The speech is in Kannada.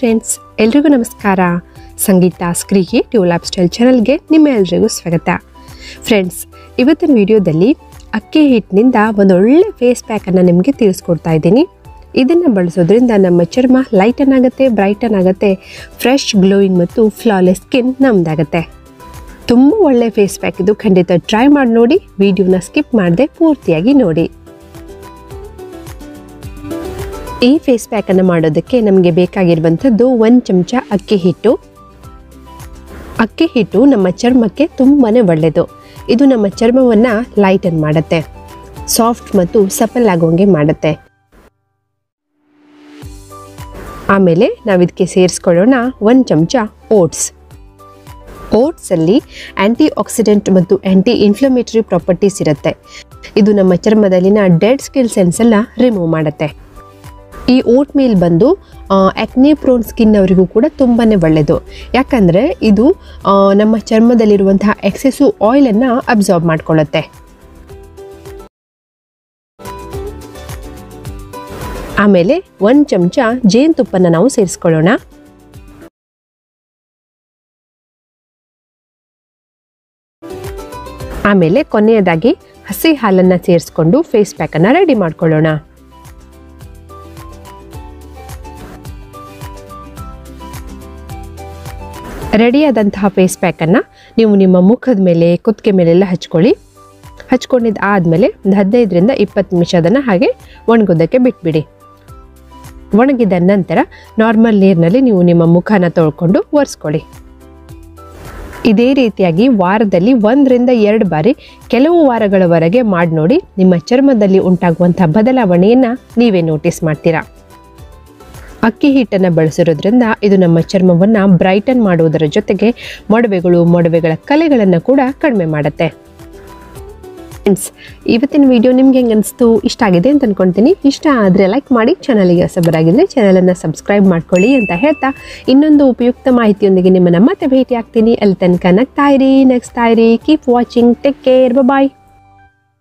ಫ್ರೆಂಡ್ಸ್ ಎಲ್ರಿಗೂ ನಮಸ್ಕಾರ ಸಂಗೀತ ಸ್ಕ್ರಿಗೆ ಟ್ಯೂ ಲ್ಯಾಬ್ ಸ್ಟೈಲ್ ಚಾನಲ್ಗೆ ನಿಮ್ಮ ಎಲ್ರಿಗೂ ಸ್ವಾಗತ ಫ್ರೆಂಡ್ಸ್ ಇವತ್ತಿನ ವಿಡಿಯೋದಲ್ಲಿ ಅಕ್ಕಿ ಹಿಟ್ಟಿನಿಂದ ಒಂದು ಒಳ್ಳೆ ಫೇಸ್ ಪ್ಯಾಕನ್ನು ನಿಮಗೆ ತಿಳಿಸ್ಕೊಡ್ತಾ ಇದ್ದೀನಿ ಇದನ್ನು ಬಳಸೋದ್ರಿಂದ ನಮ್ಮ ಚರ್ಮ ಲೈಟನ್ ಆಗುತ್ತೆ ಬ್ರೈಟನ್ ಆಗುತ್ತೆ ಫ್ರೆಶ್ ಗ್ಲೋಯಿಂಗ್ ಮತ್ತು ಫ್ಲಾಲೆಸ್ ಸ್ಕಿನ್ ನಮ್ದಾಗತ್ತೆ ತುಂಬ ಒಳ್ಳೆ ಫೇಸ್ ಪ್ಯಾಕ್ ಇದು ಖಂಡಿತ ಟ್ರೈ ಮಾಡಿ ನೋಡಿ ವಿಡಿಯೋನ ಸ್ಕಿಪ್ ಮಾಡದೆ ಪೂರ್ತಿಯಾಗಿ ನೋಡಿ ಈ ಫೇಸ್ ಪ್ಯಾಕನ್ನು ಮಾಡೋದಕ್ಕೆ ನಮಗೆ ಬೇಕಾಗಿರುವಂಥದ್ದು ಒಂದು ಚಮಚ ಅಕ್ಕಿ ಹಿಟ್ಟು ಅಕ್ಕಿ ಹಿಟ್ಟು ನಮ್ಮ ಚರ್ಮಕ್ಕೆ ತುಂಬಾ ಒಳ್ಳೆಯದು ಇದು ನಮ್ಮ ಚರ್ಮವನ್ನು ಲೈಟನ್ ಮಾಡುತ್ತೆ ಸಾಫ್ಟ್ ಮತ್ತು ಸಪಲ್ ಆಗೋಂಗೆ ಮಾಡುತ್ತೆ ಆಮೇಲೆ ನಾವು ಇದಕ್ಕೆ ಸೇರಿಸ್ಕೊಳ್ಳೋಣ ಒಂದು ಚಮಚ ಓಟ್ಸ್ ಓಟ್ಸಲ್ಲಿ ಆ್ಯಂಟಿ ಆಕ್ಸಿಡೆಂಟ್ ಮತ್ತು ಆ್ಯಂಟಿ ಇನ್ಫ್ಲಮೇಟರಿ ಪ್ರಾಪರ್ಟೀಸ್ ಇರುತ್ತೆ ಇದು ನಮ್ಮ ಚರ್ಮದಲ್ಲಿನ ಡೆಡ್ ಸ್ಕಿಲ್ ಸೆನ್ಸ್ ಎಲ್ಲ ರಿಮೂವ್ ಮಾಡುತ್ತೆ ಈ ಓಟ್ ಮೀಲ್ ಬಂದು ಆ್ಯಕ್ನೆ ಪ್ರೋನ್ ಸ್ಕಿನ್ ಅವರಿಗೂ ಕೂಡ ತುಂಬಾ ಒಳ್ಳೆಯದು ಯಾಕಂದರೆ ಇದು ಆ, ನಮ್ಮ ಚರ್ಮದಲ್ಲಿರುವಂತಹ ಎಕ್ಸೆಸು ಆಯಿಲನ್ನು ಅಬ್ಸಾರ್ಬ್ ಮಾಡ್ಕೊಳ್ಳುತ್ತೆ ಆಮೇಲೆ ಒಂದು ಚಮಚ ಜೇನುತುಪ್ಪನ ನಾವು ಸೇರಿಸ್ಕೊಳ್ಳೋಣ ಆಮೇಲೆ ಕೊನೆಯದಾಗಿ ಹಸಿ ಹಾಲನ್ನು ಸೇರಿಸ್ಕೊಂಡು ಫೇಸ್ ಪ್ಯಾಕನ್ನು ರೆಡಿ ಮಾಡ್ಕೊಳ್ಳೋಣ ರೆಡಿಯಾದಂತಹ ಫೇಸ್ ಪ್ಯಾಕನ್ನು ನೀವು ನಿಮ್ಮ ಮುಖದ ಮೇಲೆ ಕುತ್ತಿಗೆ ಮೇಲೆಲ್ಲ ಹಚ್ಕೊಳ್ಳಿ ಹಚ್ಕೊಂಡಿದ್ದು ಆದಮೇಲೆ ಒಂದು ಹದಿನೈದರಿಂದ ಇಪ್ಪತ್ತು ನಿಮಿಷ ಅದನ್ನು ಹಾಗೆ ಒಣಗೋದಕ್ಕೆ ಬಿಟ್ಬಿಡಿ ಒಣಗಿದ ನಂತರ ನಾರ್ಮಲ್ ನೀರಿನಲ್ಲಿ ನೀವು ನಿಮ್ಮ ಮುಖನ ತೊಳ್ಕೊಂಡು ಒರೆಸ್ಕೊಳ್ಳಿ ಇದೇ ರೀತಿಯಾಗಿ ವಾರದಲ್ಲಿ ಒಂದರಿಂದ ಎರಡು ಬಾರಿ ಕೆಲವು ವಾರಗಳವರೆಗೆ ಮಾಡಿ ನೋಡಿ ನಿಮ್ಮ ಚರ್ಮದಲ್ಲಿ ಉಂಟಾಗುವಂಥ ಬದಲಾವಣೆಯನ್ನು ನೀವೇ ನೋಟಿಸ್ ಮಾಡ್ತೀರಾ ಅಕ್ಕಿ ಹಿಟ್ಟನ್ನು ಬಳಸಿರೋದ್ರಿಂದ ಇದು ನಮ್ಮ ಚರ್ಮವನ್ನು ಬ್ರೈಟನ್ ಮಾಡುವುದರ ಜೊತೆಗೆ ಮೊಡವೆಗಳು ಮೊಡವೆಗಳ ಕಲೆಗಳನ್ನು ಕೂಡ ಕಡಿಮೆ ಮಾಡುತ್ತೆ ಫ್ರೆಂಡ್ಸ್ ಇವತ್ತಿನ ವಿಡಿಯೋ ನಿಮ್ಗೆ ಹೆಂಗೆ ಅನಿಸ್ತು ಇಷ್ಟ ಆಗಿದೆ ಅಂತ ಅನ್ಕೊಳ್ತೀನಿ ಇಷ್ಟ ಆದರೆ ಲೈಕ್ ಮಾಡಿ ಚಾನಲಿಗೆ ಹೊಸಬರಾಗಿದ್ದರೆ ಚಾನಲನ್ನು ಸಬ್ಸ್ಕ್ರೈಬ್ ಮಾಡ್ಕೊಳ್ಳಿ ಅಂತ ಹೇಳ್ತಾ ಇನ್ನೊಂದು ಉಪಯುಕ್ತ ಮಾಹಿತಿಯೊಂದಿಗೆ ನಿಮ್ಮನ್ನು ಮತ್ತೆ ಭೇಟಿ ಆಗ್ತೀನಿ ಅಲ್ಲಿ ತನಕ ನಗ್ತಾ ಇರಿ ನಗ್ಸ್ತಾ ಇರಿ ಕೀಪ್ ವಾಚಿಂಗ್ ಟೇಕ್ ಕೇರ್ ಬಾಯ್